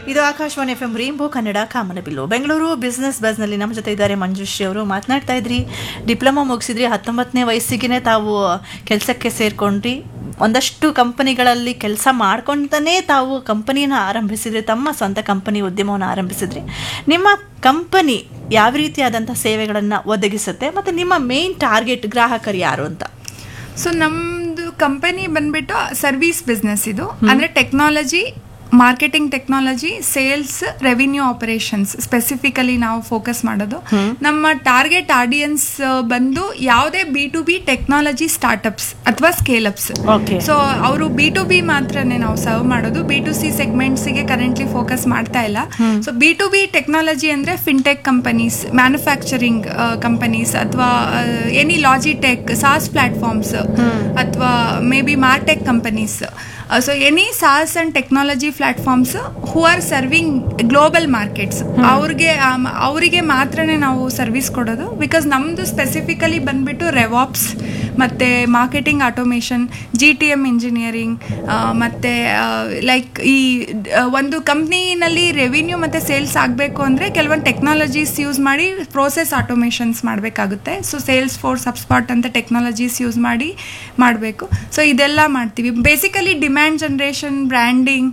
ಇದು Akashvani F M rainbow Kannada Kamanabillu Bengaluru business ಬಸ್ನಲ್ಲಿ ನಮ್ಮ ಜೊತೆ ಇದ್ದಾರೆ ಮಂಜುಶ್ರೀ ಅವರು ಮಾತನಾಡ್ತಾ ಇದ್ರಿ ಡಿಪ್ಲೊಮಾ ಮುಗಿಸಿದ್ರಿ ಹತ್ತೊಂಬತ್ತನೇ ವಯಸ್ಸಿಗೆ ತಾವು ಕೆಲಸಕ್ಕೆ ಸೇರ್ಕೊಂಡ್ರಿ ಒಂದಷ್ಟು ಕಂಪನಿಗಳಲ್ಲಿ ಕೆಲಸ ಮಾಡ್ಕೊಂತಾನೆ ತಾವು ಕಂಪನಿನ ಆರಂಭಿಸಿದ್ರಿ ತಮ್ಮ ಸ್ವಂತ ಕಂಪನಿ ಉದ್ಯಮವನ್ನು ಆರಂಭಿಸಿದ್ರಿ ನಿಮ್ಮ ಕಂಪನಿ ಯಾವ ರೀತಿಯಾದಂಥ ಸೇವೆಗಳನ್ನು ಒದಗಿಸುತ್ತೆ ಮತ್ತು ನಿಮ್ಮ ಮೇನ್ ಟಾರ್ಗೆಟ್ ಗ್ರಾಹಕರು ಯಾರು ಅಂತ ಸೊ ನಮ್ದು ಕಂಪನಿ ಬಂದ್ಬಿಟ್ಟು ಸರ್ವಿಸ್ ಬಿಸ್ನೆಸ್ ಇದು ಅಂದ್ರೆ technology marketing technology sales revenue operations specifically ನಾವು ಫೋಕಸ್ ಮಾಡೋದು ನಮ್ಮ ಟಾರ್ಗೆಟ್ ಆಡಿಯನ್ಸ್ ಬಂದು ಯಾವುದೇ B to B technology startups ಅಥವಾ ಸ್ಕೇಲಪ್ಸ್ Okay. ಸೊ ಅವರು ಬಿ ಟು ಬಿ ಮಾತ್ರನೇ ನಾವು ಸರ್ವ್ ಮಾಡೋದು ಬಿ ಟು ಸಿ ಸೆಗ್ಮೆಂಟ್ಸ್ಗೆ ಕರೆಂಟ್ಲಿ ಫೋಕಸ್ ಮಾಡ್ತಾ ಇಲ್ಲ so B to B technology ಅಂದ್ರೆ ಫಿನ್ಟೆಕ್ ಕಂಪನೀಸ್ ಮ್ಯಾನುಫ್ಯಾಕ್ಚರಿಂಗ್ ಕಂಪನೀಸ್ ಅಥವಾ ಎನಿ ಲಾಜಿಟೆಕ್ ಸಾಸ್ ಪ್ಲಾಟ್ಫಾರ್ಮ್ಸ್ ಅಥವಾ maybe martech companies so any SaaS and technology platforms who are serving global markets ಅವ್ರಿಗೆ um, ಅವರಿಗೆ ಮಾತ್ರನೇ ನಾವು service ಕೊಡೋದು ಬಿಕಾಸ್ ನಮ್ಮದು specifically ಬಂದ್ಬಿಟ್ಟು ರೆವಾಪ್ಸ್ ಮತ್ತು marketing automation G T M engineering ಮತ್ತು ಲೈಕ್ ಈ ಆ, ಒಂದು ಕಂಪ್ನಿನಲ್ಲಿ ರೆವಿನ್ಯೂ ಮತ್ತು ಸೇಲ್ಸ್ ಆಗಬೇಕು ಅಂದರೆ ಕೆಲವೊಂದು ಟೆಕ್ನಾಲಜೀಸ್ ಯೂಸ್ ಮಾಡಿ ಪ್ರೋಸೆಸ್ ಆಟೋಮೇಷನ್ಸ್ ಮಾಡಬೇಕಾಗುತ್ತೆ ಸೊ ಸೇಲ್ಸ್ ಫೋರ್ಸ್ ಹಬ್ಸ್ಪಾಟ್ ಅಂತ ಟೆಕ್ನಾಲಜೀಸ್ ಯೂಸ್ ಮಾಡಿ ಮಾಡಬೇಕು ಸೊ ಇದೆಲ್ಲ ಮಾಡ್ತೀವಿ basically demand generation branding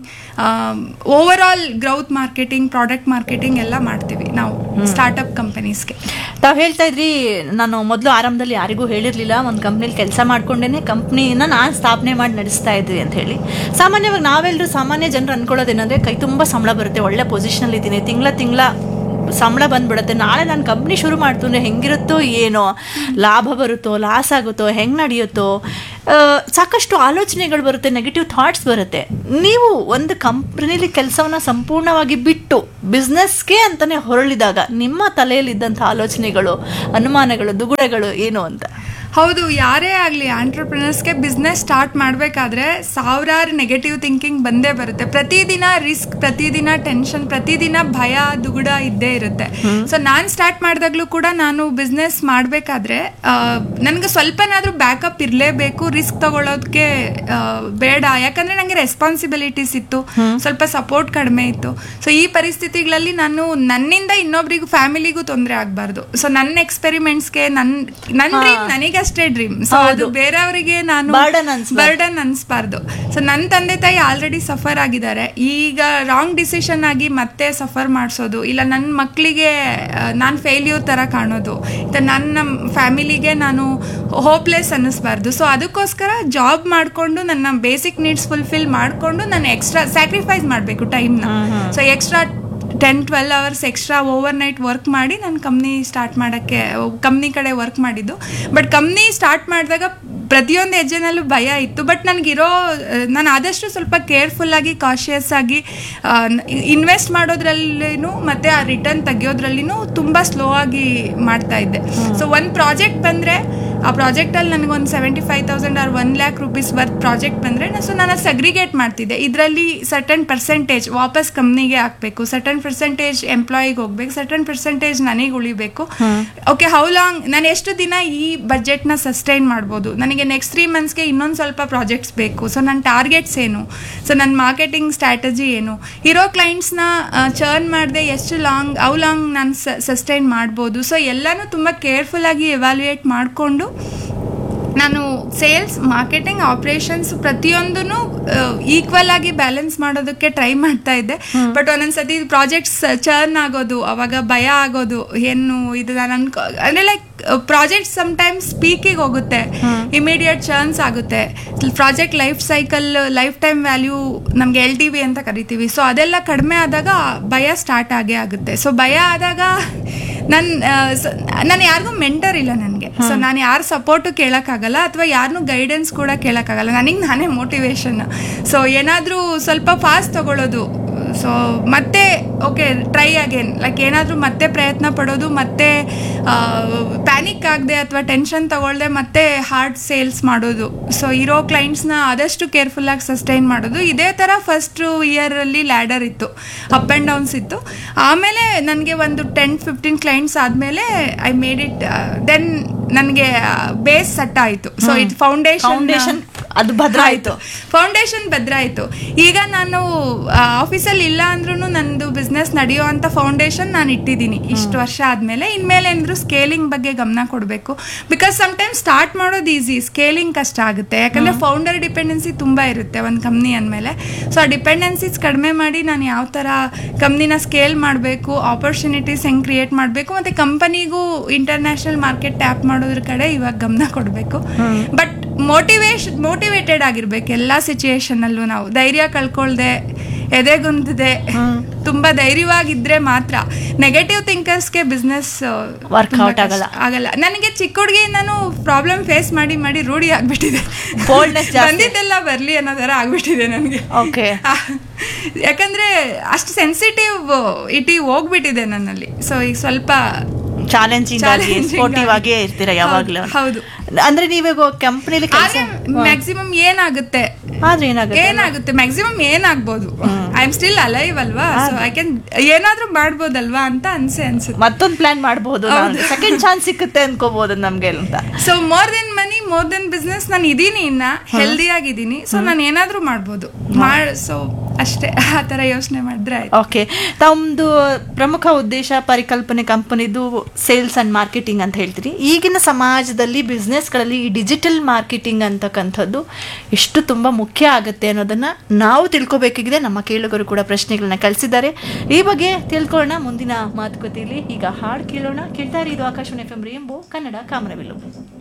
overall growth marketing product marketing ಎಲ್ಲ ಮಾಡ್ತೀವಿ ನಾವು ಸ್ಟಾರ್ಟಪ್ ಕಂಪನೀಸ್ಗೆ ತಾವು ಹೇಳ್ತಾ ಇದ್ರಿ ನಾನು ಮೊದಲು ಆರಂಭದಲ್ಲಿ ಯಾರಿಗೂ ಹೇಳಿರ್ಲಿಲ್ಲ ಒಂದು ಕಂಪ್ನಿಲಿ ಕೆಲಸ ಮಾಡ್ಕೊಂಡೇನೆ ಕಂಪ್ನಿನ ನಾನು ಸ್ಥಾಪನೆ ಮಾಡಿ ನಡೆಸ್ತಾ ಇದ್ವಿ ಅಂತ ಹೇಳಿ ಸಾಮಾನ್ಯವಾಗಿ ನಾವೆಲ್ಲರೂ ಸಾಮಾನ್ಯ ಜನರು ಅನ್ಕೊಳ್ಳೋದೇನಂದ್ರೆ ಕೈ ತುಂಬ ಸಂಬಳ ಬರುತ್ತೆ ಒಳ್ಳೆ ಪೊಸಿಷನಲ್ಲಿ ಇದ್ದೀನಿ ತಿಂಗಳ ತಿಂಗಳ ಸಂಬಳ ಬಂದ್ಬಿಡುತ್ತೆ ನಾಳೆ ನಾನು ಕಂಪ್ನಿ ಶುರು ಮಾಡ್ತು ಅಂದ್ರೆ ಹೆಂಗಿರುತ್ತೋ ಏನೋ ಲಾಭ ಬರುತ್ತೋ ಲಾಸ್ ಆಗುತ್ತೋ ಹೆಂಗೆ ನಡೆಯುತ್ತೋ ಆ, ಸಾಕಷ್ಟು ಆಲೋಚನೆಗಳು ಬರುತ್ತೆ ನೆಗೆಟಿವ್ ಥಾಟ್ಸ್ ಬರುತ್ತೆ ನೀವು ಒಂದು ಕಂಪ್ನಿಲಿ ಕೆಲಸವನ್ನ ಸಂಪೂರ್ಣವಾಗಿ ಬಿಟ್ಟು ಬಿಸ್ನೆಸ್ಗೆ ಅಂತಾನೆ ಹೊರಳಿದಾಗ ನಿಮ್ಮ ತಲೆಯಲ್ಲಿದ್ದಂಥ ಆಲೋಚನೆಗಳು ಅನುಮಾನಗಳು ದುಗುಡಗಳು ಏನು ಅಂತ ಹೌದು ಯಾರೇ ಆಗಲಿ ಆಂಟ್ರಪ್ರಿನರ್ಸ್ಗೆ ಬಿಸ್ನೆಸ್ ಸ್ಟಾರ್ಟ್ ಮಾಡಬೇಕಾದ್ರೆ ಸಾವಿರಾರು ನೆಗೆಟಿವ್ ಥಿಂಕಿಂಗ್ ಬಂದೇ ಬರುತ್ತೆ ಪ್ರತಿದಿನ ರಿಸ್ಕ್ ಪ್ರತಿದಿನ ಟೆನ್ಷನ್ ಪ್ರತಿದಿನ ಭಯ ದುಗುಡ ಇದ್ದೇ ಇರುತ್ತೆ ಸೊ ನಾನು ಸ್ಟಾರ್ಟ್ ಮಾಡಿದಾಗಲೂ ಕೂಡ ನಾನು ಬಿಸ್ನೆಸ್ ಮಾಡಬೇಕಾದ್ರೆ ನನಗೆ ಸ್ವಲ್ಪನಾದರೂ ಬ್ಯಾಕಪ್ ಇರಲೇಬೇಕು ರಿಸ್ಕ್ ತಗೊಳ್ಳೋದಕ್ಕೆ ಆ, ಬೇಡ ಯಾಕಂದ್ರೆ ನನಗೆ ರೆಸ್ಪಾನ್ಸಿಬಿಲಿಟೀಸ್ ಇತ್ತು ಸ್ವಲ್ಪ ಸಪೋರ್ಟ್ ಕಡಿಮೆ ಇತ್ತು ಸೊ ಈ ಪರಿಸ್ಥಿತಿಗಳಲ್ಲಿ ನಾನು ನನ್ನಿಂದ ಇನ್ನೊಬ್ರಿಗೂ ಫ್ಯಾಮಿಲಿಗೂ ತೊಂದರೆ ಆಗಬಾರ್ದು ಸೊ ನನ್ನ ಎಕ್ಸ್ಪೆರಿಮೆಂಟ್ಸ್ಗೆ ನನ್ನ ನನ್ನ ಡ್ರೀಮ್ ನನಗಷ್ಟೇ ಡ್ರೀಮ್ ಸೊ ಅದು ಬೇರೆಯವರಿಗೆ ನಾನು Burden ಅನ್ಸ್ಬಾರ್ದು. ಬರ್ಡನ್ ಅನ್ಸ್ಬಾರ್ದು ಸೊ ನನ್ನ ತಂದೆ ತಾಯಿ ಆಲ್ರೆಡಿ ಸಫರ್ ಆಗಿದ್ದಾರೆ ಈಗ ರಾಂಗ್ ಡಿಸಿಷನ್ ಆಗಿ ಮತ್ತೆ ಸಫರ್ ಮಾಡಿಸೋದು ಇಲ್ಲ ನನ್ನ ಮಕ್ಕಳಿಗೆ ನಾನು ಫೇಲ್ಯೂರ್ ಥರ ಕಾಣೋದು ಇಲ್ಲ ನನ್ನ ಫ್ಯಾಮಿಲಿಗೆ ನಾನು ಹೋಪ್ಲೆಸ್ ಅನ್ನಿಸ್ಬಾರ್ದು ಸೊ ಅದಕ್ಕೋಸ್ಕರ ಜಾಬ್ ಮಾಡಿಕೊಂಡು ನನ್ನ ಬೇಸಿಕ್ ನೀಡ್ಸ್ ಫುಲ್ಫಿಲ್ ಮಾಡಿಕೊಂಡು ನಾನು ಎಕ್ಸ್ಟ್ರಾ ಸ್ಯಾಕ್ರಿಫೈಸ್ ಮಾಡಬೇಕು ಟೈಮ್ನ so extra ten twelve hours extra overnight work ಮಾಡಿ ನಾನು ಕಂಪ್ನಿ ಸ್ಟಾರ್ಟ್ ಮಾಡೋಕ್ಕೆ ಕಂಪ್ನಿ ಕಡೆ ವರ್ಕ್ ಮಾಡಿದ್ದು ಬಟ್ ಕಂಪ್ನಿ ಸ್ಟಾರ್ಟ್ ಮಾಡಿದಾಗ ಪ್ರತಿಯೊಂದು ಹೆಜ್ಜೆನಲ್ಲೂ ಭಯ ಇತ್ತು ಬಟ್ ನನಗಿರೋ ನಾನು ಆದಷ್ಟು ಸ್ವಲ್ಪ ಕೇರ್ಫುಲ್ಲಾಗಿ ಕಾಶಿಯಸ್ ಆಗಿ ಇನ್ವೆಸ್ಟ್ ಮಾಡೋದ್ರಲ್ಲಿನೂ ಮತ್ತು ಆ ರಿಟರ್ನ್ ತೆಗಿಯೋದ್ರಲ್ಲಿನೂ ತುಂಬ ಸ್ಲೋ ಆಗಿ ಮಾಡ್ತಾ ಇದ್ದೆ ಸೊ ಒಂದು ಪ್ರಾಜೆಕ್ಟ್ ಬಂದರೆ ಆ ಪ್ರಾಜೆಕ್ಟಲ್ಲಿ ನನಗೊಂದು seventy five thousand or one lakh rupees worth project ಬಂದರೆ ಸೊ ನಾನು ಸಗ್ರಿಗೇಟ್ ಮಾಡ್ತಿದ್ದೆ ಇದರಲ್ಲಿ ಸರ್ಟನ್ ಪರ್ಸೆಂಟೇಜ್ ವಾಪಸ್ ಕಂಪ್ನಿಗೆ ಹಾಕಬೇಕು ಸರ್ಟನ್ ಪರ್ಸೆಂಟೇಜ್ ಎಂಪ್ಲಾಯಿಗೆ ಹೋಗ್ಬೇಕು ಸರ್ಟನ್ ಪರ್ಸೆಂಟೇಜ್ ನನಗೆ ಉಳಿಬೇಕು ಓಕೆ ಹೌ ಲಾಂಗ್ ನಾನು ಎಷ್ಟು ದಿನ ಈ ಬಜೆಟ್ನ ಸಸ್ಟೈನ್ ಮಾಡ್ಬೋದು ನನಗೆ ನೆಕ್ಸ್ಟ್ ತ್ರೀ ಮಂತ್ಸ್ಗೆ ಇನ್ನೊಂದು ಸ್ವಲ್ಪ ಪ್ರಾಜೆಕ್ಟ್ಸ್ ಬೇಕು ಸೊ ನನ್ನ ಟಾರ್ಗೆಟ್ಸ್ ಏನು ಸೊ ನನ್ನ ಮಾರ್ಕೆಟಿಂಗ್ ಸ್ಟ್ರಾಟಜಿ ಏನು ಇರೋ ಕ್ಲೈಂಟ್ಸ್ನ ಚರ್ನ್ ಮಾಡದೆ ಎಷ್ಟು ಲಾಂಗ್ ಹೌ ಲಾಂಗ್ ನಾನು ಸಸ್ಟೈನ್ ಮಾಡ್ಬೋದು ಸೊ ಎಲ್ಲನೂ ತುಂಬ ಕೇರ್ಫುಲ್ಲಾಗಿ ಎವ್ಯಾಲ್ಯೂಯೇಟ್ ಮಾಡಿಕೊಂಡು ನಾನು ಸೇಲ್ಸ್ ಮಾರ್ಕೆಟಿಂಗ್ ಆಪರೇಷನ್ಸ್ ಪ್ರತಿಯೊಂದೂ ಈಕ್ವಲ್ ಆಗಿ ಬ್ಯಾಲೆನ್ಸ್ ಮಾಡೋದಕ್ಕೆ ಟ್ರೈ ಮಾಡ್ತಾ ಇದ್ದೆ ಬಟ್ ಒಂದೊಂದ್ಸತಿ ಪ್ರಾಜೆಕ್ಟ್ಸ್ ಚರ್ನ್ ಆಗೋದು ಅವಾಗ ಭಯ ಆಗೋದು ಏನು ಇದು ನಾನು ಅನ್ಕೋ ಅಂದರೆ ಲೈಕ್ ಪ್ರಾಜೆಕ್ಟ್ ಸಮ್ಟೈಮ್ಸ್ ಪೀಕಿಗೆ ಹೋಗುತ್ತೆ ಇಮಿಡಿಯೇಟ್ ಚರ್ನ್ಸ್ ಆಗುತ್ತೆ project life cycle lifetime value ನಮಗೆ ಎಲ್ ಟಿ ವಿ ಅಂತ ಕರಿತೀವಿ ಸೊ ಅದೆಲ್ಲ ಕಡಿಮೆ ಆದಾಗ ಭಯ ಸ್ಟಾರ್ಟ್ ಆಗೇ ಆಗುತ್ತೆ ಸೊ ಭಯ ಆದಾಗ ನನ್ನ ನಾನು ಯಾರಿಗೂ ಮೆಂಟರ್ ಇಲ್ಲ ನನಗೆ ಸೊ ನಾನು ಯಾರ ಸಪೋರ್ಟು ಕೇಳೋಕ್ಕಾಗಲ್ಲ ಅಥವಾ ಯಾರನ್ನೂ ಗೈಡೆನ್ಸ್ ಕೂಡ ಕೇಳೋಕ್ಕಾಗಲ್ಲ ನನಗೆ ನಾನೇ ಮೋಟಿವೇಶನ್ ಸೊ ಏನಾದರೂ ಸ್ವಲ್ಪ ಫಾಸ್ಟ್ ತಗೊಳ್ಳೋದು ಸೊ ಮತ್ತೆ ಓಕೆ ಟ್ರೈ ಅಗೇನ್ ಲೈಕ್ ಏನಾದರೂ ಮತ್ತೆ ಪ್ರಯತ್ನ ಪಡೋದು ಮತ್ತೆ ಪ್ಯಾನಿಕ್ ಆಗದೆ ಅಥವಾ ಟೆನ್ಷನ್ ತಗೊಳ್ದೆ ಮತ್ತೆ ಹಾರ್ಡ್ ಸೇಲ್ಸ್ ಮಾಡೋದು ಸೊ ಇರೋ ಕ್ಲೈಂಟ್ಸ್ನ ಆದಷ್ಟು ಕೇರ್ಫುಲ್ಲಾಗಿ ಸಸ್ಟೈನ್ ಮಾಡೋದು ಇದೇ ಥರ ಫಸ್ಟ್ ಇಯರಲ್ಲಿ ಲ್ಯಾಡರ್ ಇತ್ತು ಅಪ್ ಆ್ಯಂಡ್ ಡೌನ್ಸ್ ಇತ್ತು ಆಮೇಲೆ ನನಗೆ ಒಂದು ಟೆನ್ ಫಿಫ್ಟೀನ್ ಕ್ಲೈಂಟ್ಸ್ ಆದಮೇಲೆ ಐ ಮೇಡ್ ಇಟ್ ದೆನ್ ನನಗೆ ಬೇಸ್ ಸೆಟ್ ಆಯಿತು ಸೊ ಇದು ಫೌಂಡೇಶನ್ ಫೌಂಡೇಶನ್ ಅದು ಭದ್ರ ಆಯ್ತು ಫೌಂಡೇಶನ್ ಭದ್ರ ಆಯ್ತು ಈಗ ನಾನು ಆಫೀಸಲ್ಲಿ ಇಲ್ಲ ಅಂದ್ರೂ ನಂದು ಬಿಸ್ನೆಸ್ ನಡೆಯೋ ಅಂತ ಫೌಂಡೇಶನ್ ನಾನು ಇಟ್ಟಿದ್ದೀನಿ ಇಷ್ಟು ವರ್ಷ ಆದ್ಮೇಲೆ ಇನ್ಮೇಲೆ ಏನಾದ್ರು ಸ್ಕೇಲಿಂಗ್ ಬಗ್ಗೆ ಗಮನ ಕೊಡಬೇಕು ಬಿಕಾಸ್ ಟೈಮ್ ಸ್ಟಾರ್ಟ್ ಮಾಡೋದು ಈಸಿ ಸ್ಕೇಲಿಂಗ್ ಕಷ್ಟ ಆಗುತ್ತೆ ಯಾಕಂದ್ರೆ ಫೌಂಡರ್ ಡಿಪೆಂಡೆನ್ಸಿ ತುಂಬಾ ಇರುತ್ತೆ ಒಂದು ಕಂಪ್ನಿ ಅಂದಮೇಲೆ ಸೊ ಆ ಡಿಪೆಂಡೆನ್ಸೀಸ್ ಕಡಿಮೆ ಮಾಡಿ ನಾನು ಯಾವ ಥರ ಕಂಪ್ನಿನ ಸ್ಕೇಲ್ ಮಾಡಬೇಕು ಆಪರ್ಚುನಿಟೀಸ್ ಹೆಂಗೆ ಕ್ರಿಯೇಟ್ ಮಾಡಬೇಕು ಮತ್ತೆ ಕಂಪನಿಗೂ ಇಂಟರ್ನ್ಯಾಷನಲ್ ಮಾರ್ಕೆಟ್ ಟ್ಯಾಪ್ ಮಾಡೋದ್ರ ಕಡೆ ಇವಾಗ ಗಮನ ಕೊಡಬೇಕು ಬಟ್ ಮೋಟಿವೇಶನ್ ಮೋಟಿವೇಟೆಡ್ ಆಗಿರ್ಬೇಕು ಎಲ್ಲ ಸಿಚುಯೇಷನ್ ಅಲ್ಲೂ ನಾವು ಧೈರ್ಯ ಕಳ್ಕೊಳ್ದೆ ಎದೆಗುಂದದೆ ತುಂಬಾ ಧೈರ್ಯವಾಗಿದ್ರೆ ಮಾತ್ರ ನೆಗೆಟಿವ್ ಥಿಂಕರ್ಸ್ಗೆ ಬಿಸ್ನೆಸ್ Workout ಆಗಲ್ಲ. ಆಗಲ್ಲ ನನಗೆ ಚಿಕ್ಕ ಹುಡುಗಿ ನಾನು ಪ್ರಾಬ್ಲಮ್ ಫೇಸ್ ಮಾಡಿ ಮಾಡಿ ರೂಢಿ ಆಗ್ಬಿಟ್ಟಿದೆ Boldness ಜಾಸ್ತಿ. ಬಂದಿದ್ದೆಲ್ಲ ಬರ್ಲಿ ಅನ್ನೋ ಥರ ಆಗ್ಬಿಟ್ಟಿದೆ ನನಗೆ ಓಕೆ ಯಾಕಂದ್ರೆ ಅಷ್ಟು ಸೆನ್ಸಿಟಿವ್ ಇಟಿ ಹೋಗ್ಬಿಟ್ಟಿದೆ ನನ್ನಲ್ಲಿ ಸೊ ಈಗ ಸ್ವಲ್ಪ ಚಾಲೆಂಜಿಂಗ್ ಆಗಿ Challenging ಸ್ಪೋರ್ಟಿವ್ ಆಗಿ. ಆಗೇ ಇರ್ತೀರಾ ಯಾವಾಗ್ಲೂ ಹೌದು, ಹೌದು. ಅಂದ್ರೆ ನೀವೀಗ ಕಂಪ್ನಿಲಿ ಕೆಲಸ ಆದ್ರೆ ಮ್ಯಾಕ್ಸಿಮಮ್ ಏನಾಗುತ್ತೆ ಆದ್ರೆ ಏನಾಗುತ್ತೆ ಏನಾಗುತ್ತೆ ಮ್ಯಾಕ್ಸಿಮಮ್ ಏನಾಗ್ಬೋದು ಐ ಆಮ್ ಸ್ಟಿಲ್ ಅಲೈವ್ ಅಲ್ವಾ ಸೊ ಐ ಕ್ಯಾನ್ ಏನಾದ್ರೂ ಮಾಡ್ಬೋದಲ್ವಾ ಅಂತ ಅನ್ಸೆ ಅನ್ಸುತ್ತೆ ಮತ್ತೊಂದು ಪ್ಲಾನ್ ಮಾಡಬಹುದು ಸೆಕೆಂಡ್ ಚಾನ್ಸ್ ಸಿಕ್ಕುತ್ತೆ ಅನ್ಕೋಬಹುದು ನಮ್ಗೆ ಅಂತ so more than money more than business ನಾನು ಇದೀನಿ ಇನ್ನ ಹೆಲ್ದಿ ಆಗಿದ್ದೀನಿ ಸೊ ನಾನು ಏನಾದ್ರೂ ಮಾಡ್ಬೋದು ಮಾಡ್ ಸೊ ಅಷ್ಟೇ ಆ ತರ ಯೋಚನೆ ಮಾಡಿದ್ರೆ ಆಯ್ತು ಓಕೆ ತಮ್ಮದು ಪ್ರಮುಖ ಉದ್ದೇಶ ಪರಿಕಲ್ಪನೆ ಕಂಪನಿದು ಸೇಲ್ಸ್ ಅಂಡ್ ಮಾರ್ಕೆಟಿಂಗ್ ಅಂತ ಹೇಳ್ತೀರಿ ಈಗಿನ ಸಮಾಜದಲ್ಲಿ ಬಿಸ್ನೆಸ್ಗಳಲ್ಲಿ ಈ ಡಿಜಿಟಲ್ ಮಾರ್ಕೆಟಿಂಗ್ ಅಂತಕ್ಕಂಥದ್ದು ಎಷ್ಟು ತುಂಬ ಮುಖ್ಯ ಆಗುತ್ತೆ ಅನ್ನೋದನ್ನ ನಾವು ತಿಳ್ಕೊಬೇಕಾಗಿದೆ ನಮ್ಮ ಕೇಳುಗರು ಕೂಡ ಪ್ರಶ್ನೆಗಳನ್ನ ಕಳಿಸಿದ್ದಾರೆ ಈ ಬಗ್ಗೆ ತಿಳ್ಕೊಳ್ಳೋಣ ಮುಂದಿನ ಮಾತುಕತೆಯಲ್ಲಿ ಈಗ ಹಾಡು ಕೇಳೋಣ ಕೇಳ್ತಾ ಇರಿ ಇದು Akashvani F M rainbow Kannada ಕಾಮನವಿಲ್ಲು